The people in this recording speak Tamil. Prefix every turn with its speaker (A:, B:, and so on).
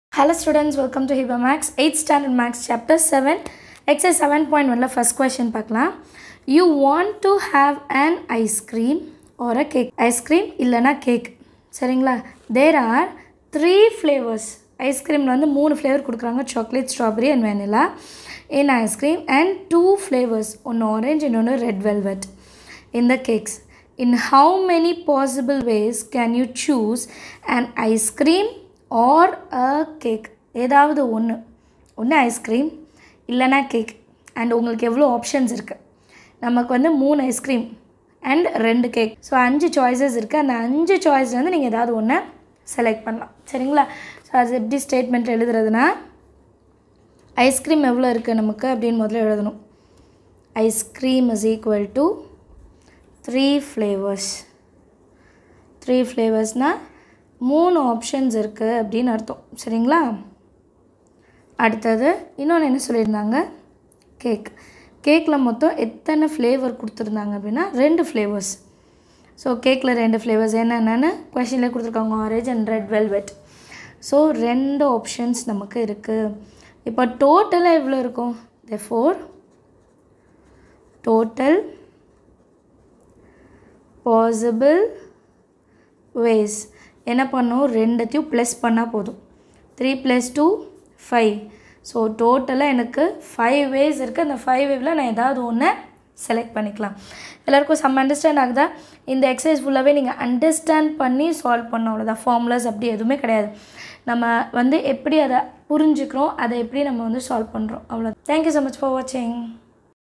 A: Hello students, welcome to Hiba Max, 8th standard Max chapter 7, exercise 7.1 first question பார்க்கலாம் You want to have an ice cream or a cake. Ice cream இல்லைனா cake. சரிங்களா There are three flavors. ஐஸ்கிரீமில் வந்து மூணு ஃப்ளேவர் கொடுக்குறாங்க chocolate strawberry and vanilla in ice cream and two flavours ஒன்று ஆரஞ்ச் இன்னொன்று red velvet in the cakes. In how many possible ways can you choose an ice cream or a cake? ஏதாவது ஒன்று ஒன்று ஐஸ்கிரீம் இல்லைனா கேக் அண்ட் உங்களுக்கு எவ்வளோ ஆப்ஷன்ஸ் இருக்குது நமக்கு வந்து மூணு ஐஸ்கிரீம் அண்ட் ரெண்டு கேக் ஸோ அஞ்சு சாய்ஸஸ் இருக்குது அந்த அஞ்சு சாய்ஸ் வந்து நீங்கள் ஏதாவது ஒன்று செலக்ட் பண்ணலாம் சரிங்களா ஸோ அது எப்படி ஸ்டேட்மெண்ட் எழுதுறதுனா ஐஸ்கிரீம் எவ்வளோ இருக்குது நமக்கு அப்படின்னு முதல்ல எழுதணும் ice cream is equal to three flavours three ஃப்ளேவர்ஸ்னால் மூணு ஆப்ஷன்ஸ் இருக்குது அப்படின்னு அர்த்தம் சரிங்களா அடுத்தது இன்னொன்று என்ன சொல்லியிருந்தாங்க கேக் கேக்கில் மொத்தம் எத்தனை ஃப்ளேவர் கொடுத்துருந்தாங்க அப்படின்னா ரெண்டு ஃப்ளேவர்ஸ் ஸோ கேக்கில் ரெண்டு ஃப்ளேவர்ஸ் என்னென்னு கொஷினில் கொடுத்துருக்காங்க orange and red velvet so ரெண்டு ஆப்ஷன்ஸ் நமக்கு இருக்குது இப்போ டோட்டலாக எவ்வளோ இருக்கும் the four total possible ways என்ன பண்ணும் ரெண்டுத்தையும் ப்ளஸ் பண்ணால் போதும் three plus two five so டோட்டலாக எனக்கு ஃபைவ் வேஸ் இருக்குது அந்த ஃபைவ் வேவில் நான் ஏதாவது ஒன்று செலக்ட் பண்ணிக்கலாம் எல்லாருக்கும் சம் அண்டர்ஸ்டாண்ட் ஆகுதா இந்த எக்ஸசைஸ் ஃபுல்லாகவே நீங்கள் அண்டர்ஸ்டாண்ட் பண்ணி சால்வ் பண்ணணும் அவ்வளோதான் ஃபார்முலாஸ் அப்படி எதுவுமே கிடையாது நம்ம வந்து எப்படி அதை புரிஞ்சுக்கிறோம் அதை எப்படி நம்ம வந்து சால்வ் பண்ணுறோம் அவ்வளோ தேங்க்யூ ஸோ மச் ஃபார் வாட்சிங்